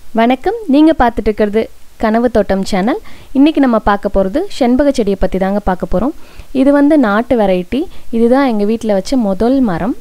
வணக்கம் நீங்கள் பார்த்துட்டு இருக்கிறது கனவு தோட்டம் சேனல் இன்றைக்கி நம்ம பார்க்க போகிறது செண்பக செடியை பற்றி தாங்க பார்க்க போகிறோம் இது வந்து நாட்டு வெரைட்டி இதுதான் எங்கள் வீட்டில் வச்ச முதல் மரம்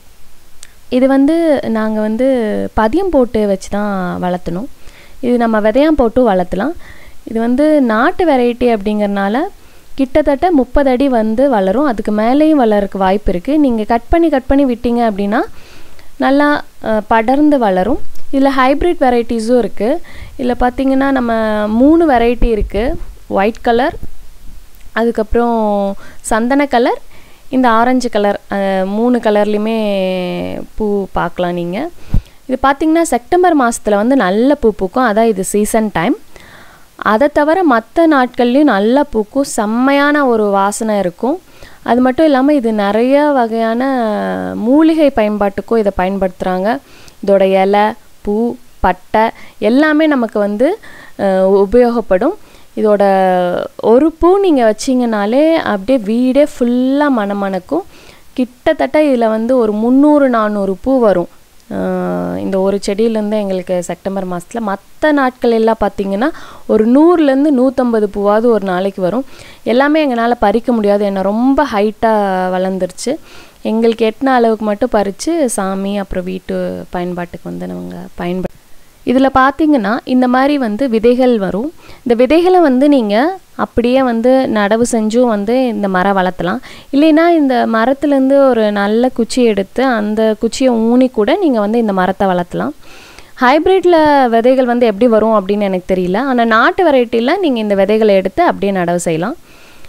இது வந்து நாங்கள் வந்து பதியம் போட்டு வச்சு தான் வளர்த்தணும் இது நம்ம விதையாம் போட்டு வளர்த்தலாம் இது வந்து நாட்டு வெரைட்டி அப்படிங்கறனால கிட்டத்தட்ட முப்பது அடி வந்து வளரும் அதுக்கு மேலேயும் வளர்றதுக்கு வாய்ப்பு இருக்குது நீங்கள் கட் பண்ணி கட் பண்ணி விட்டீங்க அப்படின்னா நல்லா அஹ், படர்ந்து வளரும் இதில் ஹைப்ரிட் வெரைட்டிஸும் இருக்குது இதில் பார்த்தீங்கன்னா நம்ம மூணு வெரைட்டி இருக்குது ஒயிட் கலர் அதுக்கப்புறம் சந்தன கலர் இந்த ஆரஞ்சு கலர் மூணு கலர்லேயுமே பூ பார்க்கலாம் நீங்கள் இது பார்த்தீங்கன்னா செப்டம்பர் மாதத்தில் வந்து நல்ல பூ பூக்கும் அதான் இது சீசன் டைம் அதை தவிர மற்ற நாட்கள்லையும் நல்லா பூக்கும் செம்மையான ஒரு வாசனை இருக்கும் அது மட்டும் இல்லாமல் இது நிறைய வகையான மூலிகை பயன்பாட்டுக்கும் இதை பயன்படுத்துகிறாங்க இதோட இலை பூ பட்டை எல்லாமே நமக்கு வந்து அஹ், உபயோகப்படும் இதோட ஒரு பூ நீங்கள் வச்சிங்கனாலே அப்படியே வீடே ஃபுல்லாக மணமணக்கும் கிட்டத்தட்ட இதில் வந்து ஒரு முந்நூறு நானூறு பூ வரும் அஹ் இந்த ஒரு செடியிலேருந்து எங்களுக்கு செப்டம்பர் மாதத்தில் மற்ற நாட்கள் எல்லாம் பார்த்தீங்கன்னா ஒரு நூறுலேருந்து நூற்றம்பது பூவாவது ஒரு நாளைக்கு வரும் எல்லாமே எங்களால் பறிக்க முடியாது ஏன்னா ரொம்ப ஹைட்டாக வளர்ந்துருச்சு எங்களுக்கு எட்டின அளவுக்கு மட்டும் பறித்து சாமி அப்புறம் வீட்டு பயன்பாட்டுக்கு வந்து நாங்கள் பயன்படு இதில் பார்த்தீங்கன்னா இந்த மாதிரி வந்து விதைகள் வரும் இந்த விதைகளை வந்து நீங்கள் அப்படியே வந்து நடவு செஞ்சும் வந்து இந்த மரம் வளர்த்தலாம் இல்லைன்னா இந்த மரத்துலேருந்து ஒரு நல்ல குச்சி எடுத்து அந்த குச்சியை ஊனி கூட நீங்கள் வந்து இந்த மரத்தை வளர்த்தலாம் ஹைப்ரிட்டில் விதைகள் வந்து எப்படி வரும் அப்படின்னு எனக்கு தெரியல ஆனால் நாட்டு வெரைட்டியில் நீங்கள் இந்த விதைகளை எடுத்து அப்படியே நடவு செய்யலாம்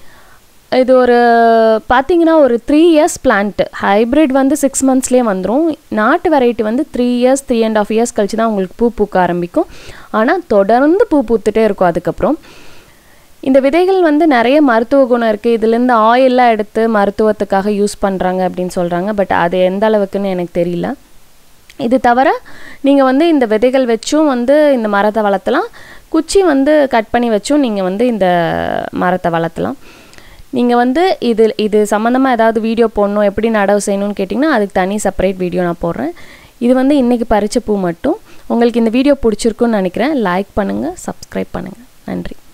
இது ஒரு பார்த்தீங்கன்னா ஒரு த்ரீ இயர்ஸ் பிளான்ட் ஹைப்ரிட் வந்து சிக்ஸ் மந்த்ஸ்லேயே வந்துடும் நாட்டு வெரைட்டி வந்து three years three and half years கழிச்சு தான் உங்களுக்கு பூ பூக்க ஆரம்பிக்கும் ஆனால் தொடர்ந்து பூ பூத்துட்டே இருக்கும் அதுக்கப்புறம் இந்த விதைகள் வந்து நிறைய மருத்துவ குணம் இருக்குது இதுலேருந்து ஆயிலெலாம் எடுத்து மருத்துவத்துக்காக யூஸ் பண்ணுறாங்க அப்படின்னு சொல்கிறாங்க பட் அது எந்த அளவுக்குன்னு எனக்கு தெரியல இது தவிர நீங்கள் வந்து இந்த விதைகள் வச்சும் வந்து இந்த மரத்தை வளர்த்தலாம் குச்சி வந்து கட் பண்ணி வச்சும் நீங்கள் வந்து இந்த மரத்தை வளர்த்தலாம் நீங்கள் வந்து இது இது சம்மந்தமாக ஏதாவது வீடியோ போடணும் எப்படி நடவு செய்யணும்னு கேட்டிங்கன்னா அதுக்கு தனி செப்பரேட் வீடியோ நான் போடுறேன் இது வந்து இன்றைக்கி பறிச்ச பூ மட்டும் உங்களுக்கு இந்த வீடியோ பிடிச்சிருக்குன்னு நினைக்கிறேன் லைக் பண்ணுங்கள் சப்ஸ்கிரைப் பண்ணுங்கள் நன்றி